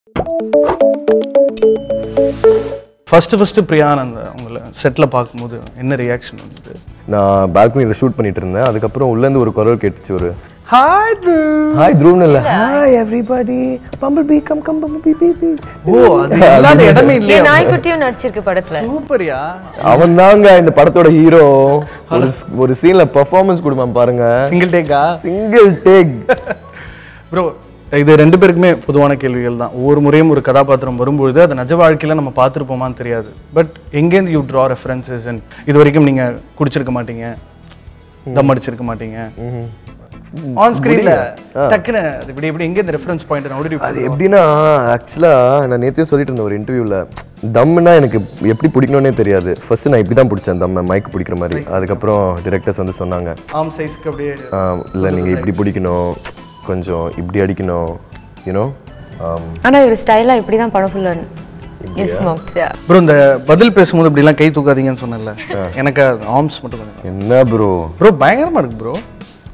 First first Priyanand உங்களை settle பார்க்கும்போது என்ன ரியாக்ஷன் வந்தது நான் பால்கனியில் ஷூட் பண்ணிட்டு இருந்தேன் அதுக்கப்புறம் உள்ளேருந்து ஒரு குரல் கேட்டுச்சு ஒரு ஹாய் ஹாய் த்ரூவ்னு இல்லை hi everybody bumble bee come come bumble bee bee bee ஓ அது இல்லாத இடமே என் இல்லையா நாய்க்குட்டியும் நடிச்சிருக்கு படத்துல சூப்பர்யா அவன் தாங்க இந்த படத்தோட ஹீரோ ஒரு ஒரு சீன்ல பெர்ஃபார்மன்ஸ் கொடுப்பான் பாருங்க சிங்கிள் டேக்கா சிங்கிள் டேக் ப்ரோ இது ரெண்டு பேருக்குமே பொதுவான கேள்விகள் தான் ஒவ்வொரு முறையும் ஒரு கதாபாத்திரம் வரும்பொழுது அது நிஜ வாழ்க்கையில நம்ம பார்த்துருப்போமான்னு தெரியாது பட் எங்கேருந்து யூ ட்ரா ரெஃபரன்சஸ் அண்ட் இது வரைக்கும் நீங்க குடிச்சிருக்க மாட்டீங்க தம் அடிச்சிருக்க மாட்டீங்க ஆன் ஸ்கிரீன்ல டக்குன்னு அது இப்படி இப்படி எங்க இந்த ரெஃபரன்ஸ் பாயிண்ட் நோடி அது எப்படின்னா ஆக்சுவலாக நான் நேற்றையும் சொல்லிட்டு இருந்தேன் ஒரு இன்டர்வியூவில் தம்னா எனக்கு எப்படி பிடிக்கணும்னே தெரியாது ஃபர்ஸ்ட் நான் இப்படி தான் பிடிச்சேன் தம்மை மைக் பிடிக்கிற மாதிரி அதுக்கப்புறம் டிரெக்டர்ஸ் வந்து சொன்னாங்க ஆம் சைஸ்க்கு அப்படியே இல்லை நீங்கள் இப்படி பிடிக்கணும் கொஞ்சம் இப்படி அடிக்கணும் யூனோ ஆனா இவர் ஸ்டைலா இப்படிதான் படம் ஃபுல்லா யூ ஸ்மோக்ஸ் யா ப்ரோ இந்த பதில் பேசும்போது இப்படிலாம் கை தூக்காதீங்கன்னு சொன்னேன்ல எனக்கு ஆர்ம்ஸ் மட்டும் கொஞ்சம் என்ன ப்ரோ ப்ரோ பயங்கரமா இருக்கு ப்ரோ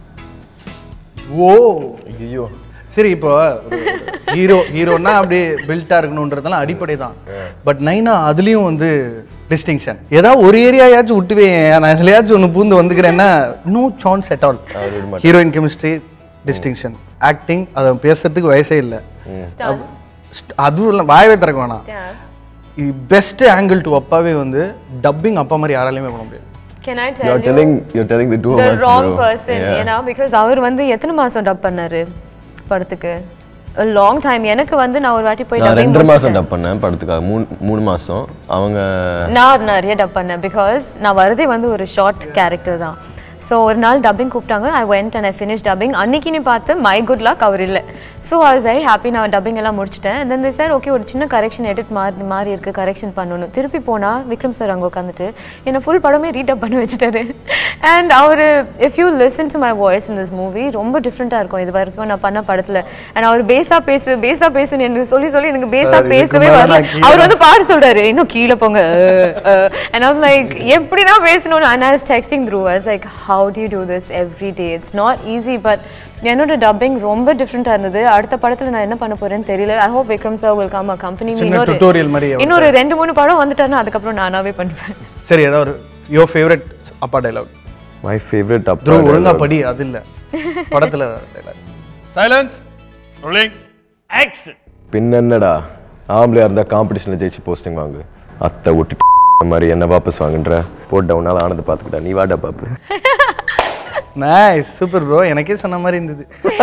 ஓ ஐயோ சரி இப்போ ஹீரோ ஹீரோனா அப்படியே பில்ட்டா இருக்கணுன்றதெல்லாம் அடிப்படை தான் பட் நைனா அதுலயும் வந்து டிஸ்டிங்ஷன் ஏதாவது ஒரு ஏரியாயாச்சும் விட்டுவேன் நான் இதுலயாச்சும் ஒன்று பூந்து வந்துக்கிறேன்னா no chance at all heroine chemistry distinction acting அதை பேசுறதுக்கு வயசே இல்லை அதுவும் இல்லை வாயவே திறக்க வேணாம் பெஸ்ட் ஆங்கிள் டு அப்பாவே வந்து டப்பிங் அப்பா மாதிரி யாராலையுமே பண்ண முடியாது can I you are tell you telling you are telling the to the of wrong as person ஏன்னா பிகாஸ் அவர் வந்து எத்தனை மாசம் டப் பண்ணாரு படத்துக்கு லாங் டைம் எனக்கு வந்து நான் ஒரு வாட்டி போய் நான் dubbing ரெண்டரை மாசம் முடிச்சிட்டேன். டப் பண்ணேன் படத்துக்காக மூணு மூணு மாசம் அவங்க நான் நிறைய டப் பண்ணேன் பிகாஸ் நான் வரதே வந்து ஒரு ஷார்ட் கேரக்டர் தான் ஸோ ஒரு நாள் டப்பிங் கூப்பிட்டாங்க I went and I finish dubbing அன்னைக்குன்னு பார்த்து மை குட் லக் அவர் இல்லை so I was very happy நான் டப்பிங் எல்லாம் முடிச்சிட்டேன் தென் சார் ஓகே ஒரு சின்ன கரெக்ஷன் எடிட் மாறி மாறி இருக்கு கரெக்ஷன் பண்ணணும் திருப்பி போனால் விக்ரம் சார் அங்கே உட்காந்துட்டு என்னை ஃபுல் படமே ரீடப் பண்ண வச்சுட்டாரு அண்ட் அவர் if you listen to my voice in this movie ரொம்ப டிஃப்ரெண்ட்டாக இருக்கும் இது வரைக்கும் நான் பண்ண படத்தில் அண்ட் அவர் பேஸாக பேசு பேஸாக பேசுன்னு எனக்கு சொல்லி சொல்லி எனக்கு பேஸாக இதுக்கு பேசவே மேல வரல நான் கீழே அவர் வந்து பாட சொல்றாரு இன்னும் கீழே போங்க and I was like எப்படி தான் பேசணும்னு and I was texting through I was like how do you do this every day it's not easy but என்னோட டப்பிங் ரொம்ப டிஃப்ரெண்ட்டாக இருந்தது அடுத்த படத்துல நான் என்ன பண்ண போறேன்னு தெரியல I hope Vikram sir will come company சின்ன இன்னொரு tutorial மாதிரி அவர்ட்ட. இன்னொரு ரெண்டு மூணு படம் வந்துட்டாருன்னா அதுக்கப்புறம் நானாவே பண்ணுவேன் சரி ஏதாவது யோ ஃபேவரட் அப்பா dialogue my favourite up through ஒழுங்கா படி அது இல்ல படத்துல டைலாக் சைலன்ஸ் ரோலிங் ஆக்ஷன் பின் என்னடா ஆம்பளையா இருந்தா காம்படிஷன்ல ஜெயிச்சு போஸ்டிங் வாங்கு அத்தை ஒட்டி மாதிரி என்ன வாபஸ் வாங்குன்ற போட் டவுனால ஆனது பார்த்துக்கிட்டா நீ வாடா பாப்பு நைஸ் சூப்பர் ப்ரோ எனக்கே சொன்ன மாதிரி இருந்தது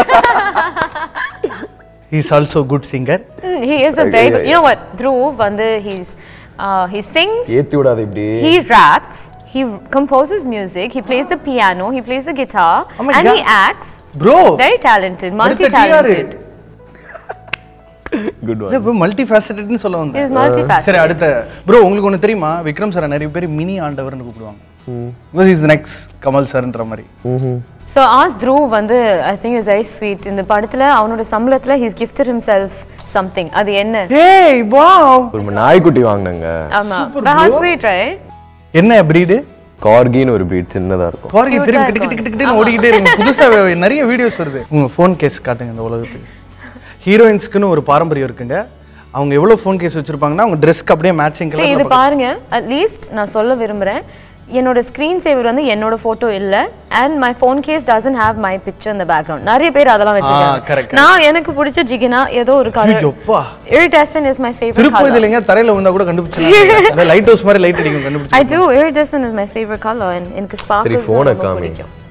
is also good singer he is a very good you know what Dhruv வந்து he's uh, he sings ஏத்தி விடாத இப்படி He raps, he composes music, he plays the piano, he plays the guitar, Oh my and he God. acts. Bro Very talented, அடுத்த multi-talented. Good one இப்போ multi ஃபேசட்டட்னு சொல்ல He வந்தேன் is multifaceted. சரி அடுத்த ப்ரோ உங்களுக்கு ஒன்று தெரியுமா விக்ரம் சார் நிறைய பேர் மினி ஆண்டவர்னு கூப்பிடுவாங்க பிகாஸ் இஸ் நெக்ஸ்ட் கமல் சார்ன்ற மாதிரி So ask Dhruv வந்து I think is very sweet. இந்த படத்துல அவனோட சம்பளத்துல he's gifted himself something. அது என்ன? ஏய் வாவ் ஒரு நாய்க்குட்டி வாங்கினாங்க ஆமா. But how sweet, right? என்ன பிரீடு கார்கின்னு ஒரு பீட் சின்னதா இருக்கும் குவாரிக்கு Cute-ஆ திரும்பி டிக்கு டிக்கு டிக்கு ஓடிக்கிட்டே இருக்கு புதுசா நிறைய வீடியோஸ் வருது உங்க ஃபோன் கேஸ் காட்டுங்க இந்த உலகத்துக்கு ஹீரோயின்ஸ்க்குன்னு ஒரு பாரம்பரியம் இருக்குங்க அவங்க எவ்வளவு ஃபோன் கேஸ் வச்சிருப்பாங்கன்னா அவங்க ட்ரெஸ்க்கு அப்படியே மேட்சிங் சரி இது பாருங்க அட்லீஸ்ட் நான் சொல்ல விரும்புறேன் என்னோட ஸ்க்ரீன் சேவர் வந்து என்னோட போட்டோ இல்ல and my phone case doesn't have my picture இந்த பேக்ரவுண்ட் நிறைய பேர் அதெல்லாம் correct, வச்சிருக்காங்க நான் எனக்கு பிடிச்ச ஜிகினா ஏதோ ஒரு கலர் எப்பா iridescence is my favourite Tirupati இல்லைங்க தரையில விழுந்தா கூட கண்டுபிடிச்சு லைட் ஹவுஸ் மாதிரி லைட் அடிக்கும் கண்டுபிடிச்சு I do. Iridescent is my favorite color and எனக்கு சரி sparkles போனை ரொம்ப காமி பிடிக்கும்